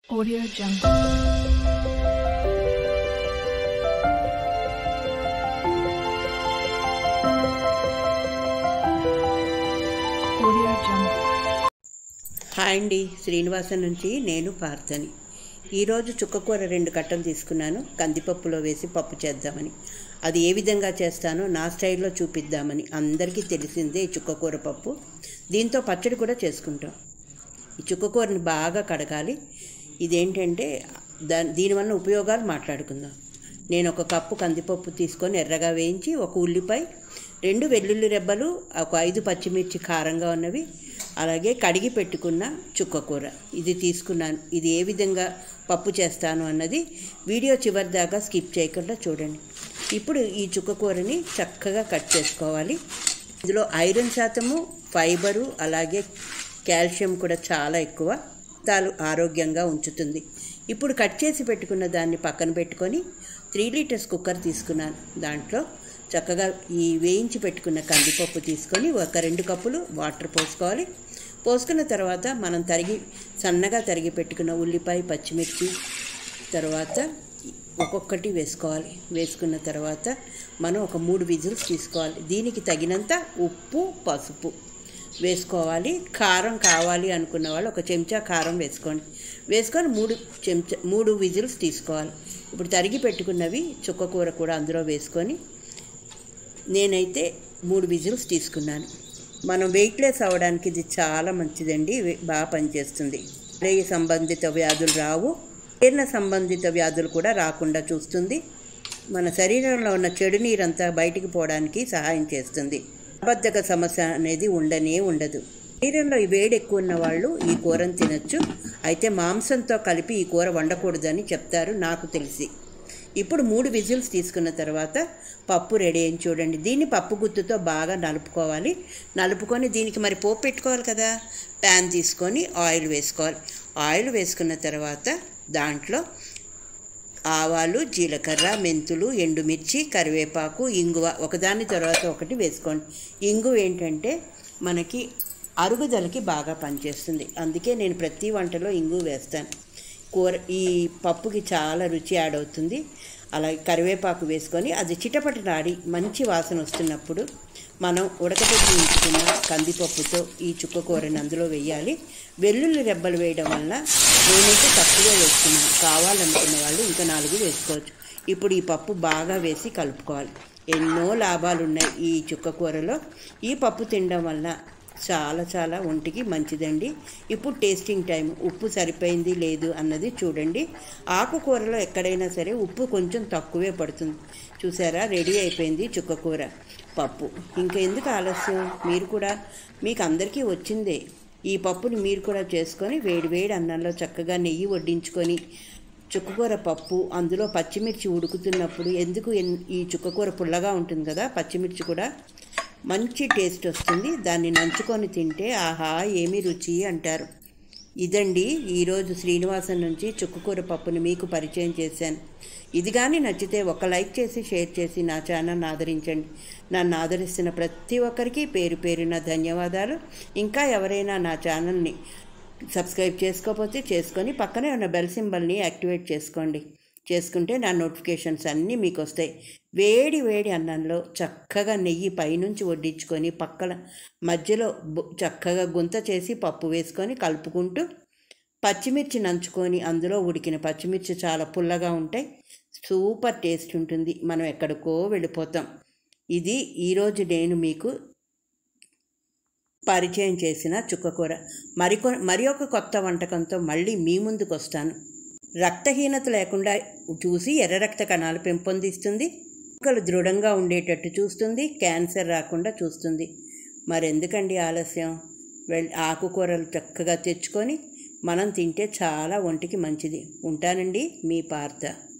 Audio Jungle. Audio Jungle. Hi అండి శ్రీనివాసన్ నుంచి నేను పార్థని ఈరోజు చుక్కకూర రెండు కట్టలు తీసుకున్నాను కందిపప్పులో వేసి పప్పు చేద్దామని అది ఏ విధంగా చేస్తానో నా స్టైల్లో చూపిద్దామని అందరికీ తెలిసిందే ఈ చుక్కకూర పప్పు దీంతో పచ్చడి కూడా చేసుకుంటాం ఈ చుక్కకూరని బాగా కడగాలి ఇదేంటంటే దా దీనివల్ల ఉపయోగాలు మాట్లాడుకుందాం నేను ఒక కప్పు కందిపప్పు తీసుకొని ఎర్రగా వేయించి ఒక ఉల్లిపాయ రెండు వెల్లుల్లి రెబ్బలు ఒక ఐదు పచ్చిమిర్చి కారంగా ఉన్నవి అలాగే కడిగి పెట్టుకున్న చుక్కకూర ఇది తీసుకున్నాను ఇది ఏ విధంగా పప్పు చేస్తాను అన్నది వీడియో చివరి దాకా స్కిప్ చేయకుండా చూడండి ఇప్పుడు ఈ చుక్కకూరని చక్కగా కట్ చేసుకోవాలి ఇందులో ఐరన్ శాతము ఫైబరు అలాగే కాల్షియం కూడా చాలా ఎక్కువ తాలు ఆరోగ్యంగా ఉంచుతుంది ఇప్పుడు కట్ చేసి పెట్టుకున్న దాన్ని పక్కన పెట్టుకొని త్రీ లీటర్స్ కుక్కర్ తీసుకున్నాను దాంట్లో చక్కగా ఈ వేయించి పెట్టుకున్న కందిపప్పు తీసుకొని ఒక రెండు కప్పులు వాటర్ పోసుకోవాలి పోసుకున్న తర్వాత మనం తరిగి సన్నగా తరిగి పెట్టుకున్న ఉల్లిపాయ పచ్చిమిర్చి తర్వాత ఒక్కొక్కటి వేసుకోవాలి వేసుకున్న తర్వాత మనం ఒక మూడు విజిల్స్ తీసుకోవాలి దీనికి తగినంత ఉప్పు పసుపు వేసుకోవాలి కారం కావాలి అనుకున్న వాళ్ళు ఒక చెంచా కారం వేసుకోండి వేసుకొని మూడు చెంచా మూడు విజిల్స్ తీసుకోవాలి ఇప్పుడు తరిగి పెట్టుకున్నవి చుక్కకూర కూడా అందులో వేసుకొని నేనైతే మూడు విజిల్స్ తీసుకున్నాను మనం వెయిట్లెస్ అవ్వడానికి ఇది చాలా మంచిదండి వే- బాగా పనిచేస్తుంది హృదయ సంబంధిత వ్యాధులు రావు జీర్ణ సంబంధిత వ్యాధులు కూడా రాకుండా చూస్తుంది మన శరీరంలో ఉన్న చెడు నీరంతా బయటికి పోవడానికి సహాయం చేస్తుంది అబద్ధక సమస్య అనేది ఉండనే ఉండదు శరీరంలో ఈ వేడి ఎక్కువ ఉన్న వాళ్ళు ఈ కూరను తినచ్చు అయితే మాంసంతో కలిపి ఈ కూర వండకూడదని చెప్తారు నాకు తెలిసి ఇప్పుడు మూడు విజిల్స్ తీసుకున్న తర్వాత పప్పు రెడీ అయింది చూడండి దీన్ని పప్పు గుత్తుతో బాగా నలుపుకోవాలి నలుపుకొని దీనికి మరి పోపు పెట్టుకోవాలి కదా ప్యాన్ తీసుకొని ఆయిల్ వేసుకోవాలి ఆయిల్ వేసుకున్న తర్వాత దాంట్లో ఆవాలు జీలకర్ర మెంతులు ఎండుమిర్చి కరివేపాకు ఇంగువ ఒకదాని తర్వాత ఒకటి వేసుకోండి ఇంగువ ఏంటంటే మనకి అరుగుదలకి బాగా పనిచేస్తుంది అందుకే నేను ప్రతి వంటలో ఇంగువ వేస్తాను కూర ఈ పప్పుకి చాలా రుచి యాడ్ అవుతుంది అలాగే కరివేపాకు వేసుకొని అది చిటపటలాడి మంచి వాసన వస్తున్నప్పుడు మనం ఉడకబెట్టి ఉంచుకున్న కందిపప్పుతో ఈ చుక్క కూరని అందులో వేయాలి వెల్లుల్లి రెబ్బలు వేయడం వల్ల నేనైతే తక్కువే వేసుకున్నాను కావాలనుకున్న వాళ్ళు ఇంకా నాలుగు వేసుకోవచ్చు ఇప్పుడు ఈ పప్పు బాగా వేసి కలుపుకోవాలి ఎన్నో లాభాలు ఉన్నాయి ఈ చుక్క కూరలో ఈ పప్పు తినడం వల్ల చాలా చాలా ఒంటికి మంచిదండి ఇప్పుడు టేస్టింగ్ టైం ఉప్పు సరిపోయింది లేదు అన్నది చూడండి ఆకుకూరలో ఎక్కడైనా సరే ఉప్పు కొంచెం తక్కువే పడుతుంది చూసారా రెడీ అయిపోయింది చుక్కకూర పప్పు ఇంకా ఎందుకు ఆలస్యం మీరు కూడా మీకు అందరికీ వచ్చిందే ఈ పప్పుని మీరు కూడా చేసుకొని వేడి వేడి అన్నంలో చక్కగా నెయ్యి వడ్డించుకొని చుక్కకూర పప్పు అందులో పచ్చిమిర్చి ఉడుకుతున్నప్పుడు ఎందుకు ఎన్- ఈ చుక్కకూర పుల్లగా ఉంటుంది కదా పచ్చిమిర్చి కూడా మంచి టేస్ట్ వస్తుంది దాన్ని నంచుకొని తింటే ఆహా ఏమి రుచి అంటారు ఇదండి ఈరోజు శ్రీనివాసన్ నుంచి చుక్కకూర పప్పుని మీకు పరిచయం చేశాను ఇది కానీ నచ్చితే ఒక లైక్ చేసి షేర్ చేసి నా ఛానల్ని ఆదరించండి నన్ను ఆదరిస్తున్న ప్రతి ఒక్కరికి పేరు పేరున ధన్యవాదాలు ఇంకా ఎవరైనా నా ఛానల్ని సబ్స్క్రైబ్ చేసుకోకపోతే చేసుకొని పక్కనే ఉన్న బెల్ సింబల్ని యాక్టివేట్ చేసుకోండి చేసుకుంటే నా నోటిఫికేషన్స్ అన్నీ మీకు వస్తాయి వేడి వేడి అన్నంలో చక్కగా నెయ్యి పైనుంచి వడ్డించుకొని పక్కన మధ్యలో బు- చక్కగా గుంత చేసి పప్పు వేసుకొని కలుపుకుంటూ పచ్చిమిర్చి నంచుకొని అందులో ఉడికిన పచ్చిమిర్చి చాలా పుల్లగా ఉంటాయి సూపర్ టేస్ట్ ఉంటుంది మనం ఎక్కడికో వెళ్ళిపోతాం ఇది ఈరోజు నేను మీకు పరిచయం చేసిన చుక్కకూర మరికొ మరి ఒక కొత్త వంటకంతో మళ్ళీ మీ ముందుకు వస్తాను రక్తహీనత లేకుండా చూసి ఎర్ర రక్త కణాలు పెంపొందిస్తుంది మొక్కలు దృఢంగా ఉండేటట్టు చూస్తుంది క్యాన్సర్ రాకుండా చూస్తుంది మరెందుకండి ఆలస్యం వెళ్ ఆకుకూరలు చక్కగా తెచ్చుకొని మనం తింటే చాలా ఒంటికి మంచిది ఉంటానండి మీ పార్థ